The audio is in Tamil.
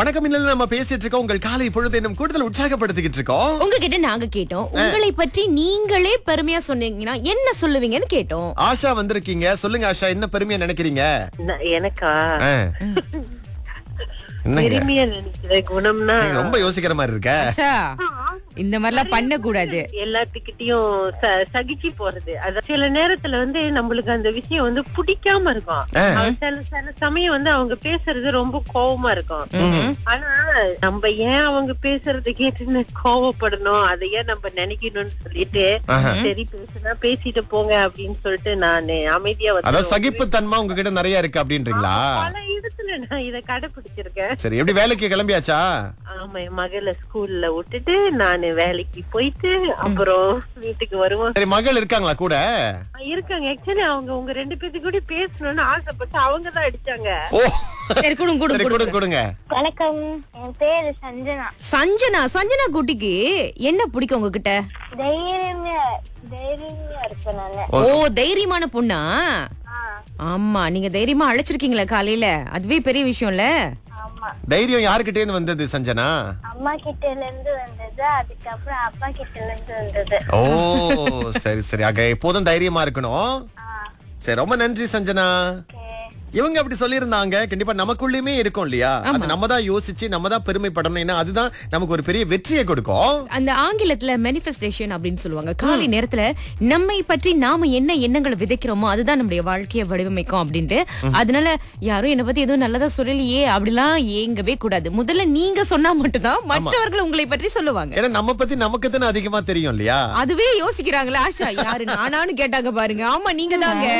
வணக்கம் இல்ல நம்ம பேசிட்டு இருக்கோம் உங்கள் காலை பொழுது இன்னும் கூடுதல் உற்சாகப்படுத்திக்கிட்டு இருக்கோம் உங்ககிட்ட நாங்க கேட்டோம் உங்களை பற்றி நீங்களே பெருமையா சொன்னீங்கன்னா என்ன சொல்லுவீங்கன்னு கேட்டோம் ஆஷா வந்திருக்கீங்க சொல்லுங்க ஆஷா என்ன பெருமையா நினைக்கிறீங்க ந- எனக்கா ஆ. என்னங்க பெருமையா நினைக்கிற குணம்னா நீங்க ரொம்ப யோசிக்கிற மாதிரி இருக்க ஆஷா, இந்த மாதிரிலாம் பண்ண கூடாது எல்லாத்துக்கிட்டயும் ச- சகிச்சு போறது அது சில நேரத்துல வந்து நம்மளுக்கு அந்த விஷயம் வந்து பிடிக்காம இருக்கும் ஆ. அது சில சில சமயம் வந்து அவங்க பேசுறது ரொம்ப கோவமா இருக்கும் ஆனா நம்ம ஏன் அவங்க பேசுறது கேட்டு கோவப்படணும் அதை ஏன் நம்ம நினைக்கணும்னு சொல்லிட்டு சரி பேசுனா பேசிட்டு போங்க அப்படின்னு சொல்லிட்டு நானு அமைதியா அதாவது வந்து சகிப்புத்தன்மை உங்ககிட்ட நிறைய இருக்கு அப்படின்றீங்களா பல இடத்துல நான் இதை கடைபிடிச்சிருக்கேன் சரி எப்படி வேலைக்கு கிளம்பியாச்சா ஆமா என் மகளை ஸ்கூல்ல விட்டுட்டு நானு வேலைக்கு போயிட்டு அப்புறம் வீட்டுக்கு வருவோம் சரி மகள் இருக்காங்களா கூட இருக்காங்க ஆக்சுவலி அவங்க உங்க ரெண்டு பேர்த்து கூட பேசணும்னு ஆசைப்பட்டு அவங்க தான் அடிச்சாங்க ஓ சரி கொடுங்க சரி கொடுங்க கொடுங்க கொடுங்க வணக்கம் என் பேரு சஞ்சனா சஞ்சனா சஞ்சனா குட்டிக்கு என்ன பிடிக்கும் உங்ககிட்ட தைரியமா தைரியமா இருப்பேன் நானு ஓ தைரியமான பொண்ணா ஆ, ஆமா நீங்க தைரியமா அழைச்சிருக்கீங்களா காலையில அதுவே பெரிய விஷயம்ல ஆமா தைரியம் யாருக்கிட்டே இருந்து வந்தது சஞ்சனா அம்மா கிட்ட இருந்து வந்தது அதுக்கப்புறம் அப்பா கிட்ட இருந்து வந்தது ஓ சரி சரி ஆக எப்போதும் தைரியமா இருக்கணும் ஆ, சரி ரொம்ப நன்றி சஞ்சனா okay. இவங்க அப்படி சொல்லியிருந்தாங்க கண்டிப்பா நமக்குள்ளயுமே இருக்கும் இல்லையா அது நம்ம தான் யோசிச்சு நம்ம தான் பெருமைப்படணும் ஏன்னா அதுதான் நமக்கு ஒரு பெரிய வெற்றியை கொடுக்கும் அந்த ஆங்கிலத்துல மேனிஃபெஸ்டேஷன் அப்படின்னு சொல்லுவாங்க காலை நேரத்துல நம்மை பற்றி நாம என்ன எண்ணங்களை விதைக்கிறோமோ அதுதான் நம்முடைய வாழ்க்கையை வடிவமைக்கும் அப்படின்ட்டு அதனால யாரும் என்ன பத்தி எதுவும் நல்லதா சொல்லலையே அப்படிலாம் ஏங்கவே கூடாது முதல்ல நீங்க சொன்னா மட்டும்தான் மற்றவர்கள் உங்களை பற்றி சொல்லுவாங்க ஏன்னா நம்ம பத்தி நமக்கு தானே அதிகமா தெரியும் இல்லையா அதுவே யோசிக்கிறாங்களே ஆஷா யாரு நானான்னு கேட்டாங்க பாருங்க ஆமா நீங்க தாங்க